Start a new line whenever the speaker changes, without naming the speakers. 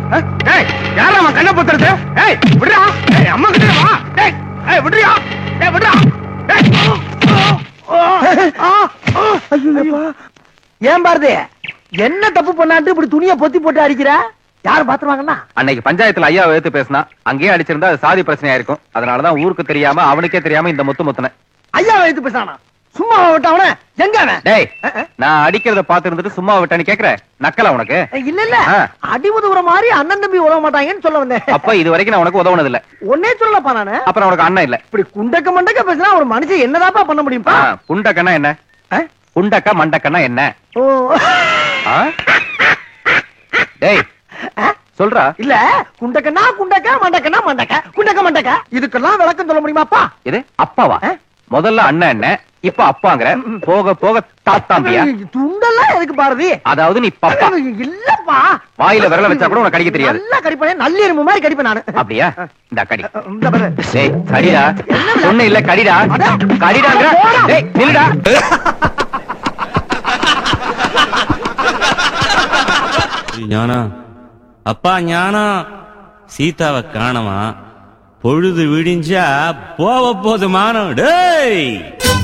அஹ், டேய் யாரா அவன் கண்ணை பொத்துறது ஏய் விடுறா ஏய் அம்மா கிட்ட வா டேய் ஏய் விடுறியா டேய் விடுறா டேய்
ஏன் பாரதி என்ன தப்பு பண்ணாட்டு இப்படி துணியை பொத்தி போட்டு அடிக்கிற யாரு பாத்துருவாங்கன்னா
அன்னைக்கு பஞ்சாயத்துல ஐயா எடுத்து பேசினா அங்கேயே அடிச்சிருந்தா அது சாதி பிரச்சனையா இருக்கும் அதனாலதான் ஊருக்கு தெரியாம அவனுக்கே தெரியாம இந்த முத்து முத்துனேன்
ஐயா வைத்து பேசானா சும்மா விட்ட அவன எங்க அவன்
டேய்
அஹ், அஹ்.
நான் அடிக்கிறத பாத்து இருந்துட்டு சும்மா விட்டேன்னு கேக்குற நக்கலா உனக்கு
இல்ல இல்ல
ஆ.
அடி உதவுற மாதிரி அண்ணன் தம்பி உதவ மாட்டாங்கன்னு சொல்ல வந்தேன்
அப்ப இது வரைக்கும் நான் உனக்கு உதவுனது இல்ல
ஒன்னே சொல்லப்பா நானு
அப்புறம் உனக்கு அண்ணன் இல்ல
இப்படி குண்டக்க மண்டக்க பேசினா ஒரு மனுஷன் என்னதாப்பா பண்ண முடியும்பா
ஆ, புண்டக்கன்னா என்ன
ஆ?
புண்டக்கா மண்டக்கன்னா என்ன
ஓ
ஆ? டேய்
ஆ?
சொல்றா
இல்ல குண்டக்கனா குண்டக்க மண்டக்கனா மண்டக்க குண்டக்க மண்டக்க இதுக்கெல்லாம் விளக்கம் சொல்ல முடியுமாப்பா
இது அப்பாவா
ஆ?
முதல்ல அண்ணன் என்ன இப்ப அப்பாங்கிற போக போக தாத்தாம்பியா
துண்டெல்லாம் எதுக்கு பாரதி
அதாவது நீ பப்பா
இல்லப்பா
வாயில விரல வச்சா கூட உனக்கு கடிக்க தெரியாது
நல்லா கடிப்பேன் நல்ல எறும்பு மாதிரி கடிப்பேன் நானு
அப்படியா இந்த கடி
இந்த பாரு.
டேய் கடிடா ஒண்ணு இல்ல கடிடா
அட.
கடிடாங்கிற
போடா.
டேய் நில்லுடா
ஞானா அப்பா ஞானா சீதாவை காணமா பொழுது விடிஞ்சா போவ போது மானம் டேய்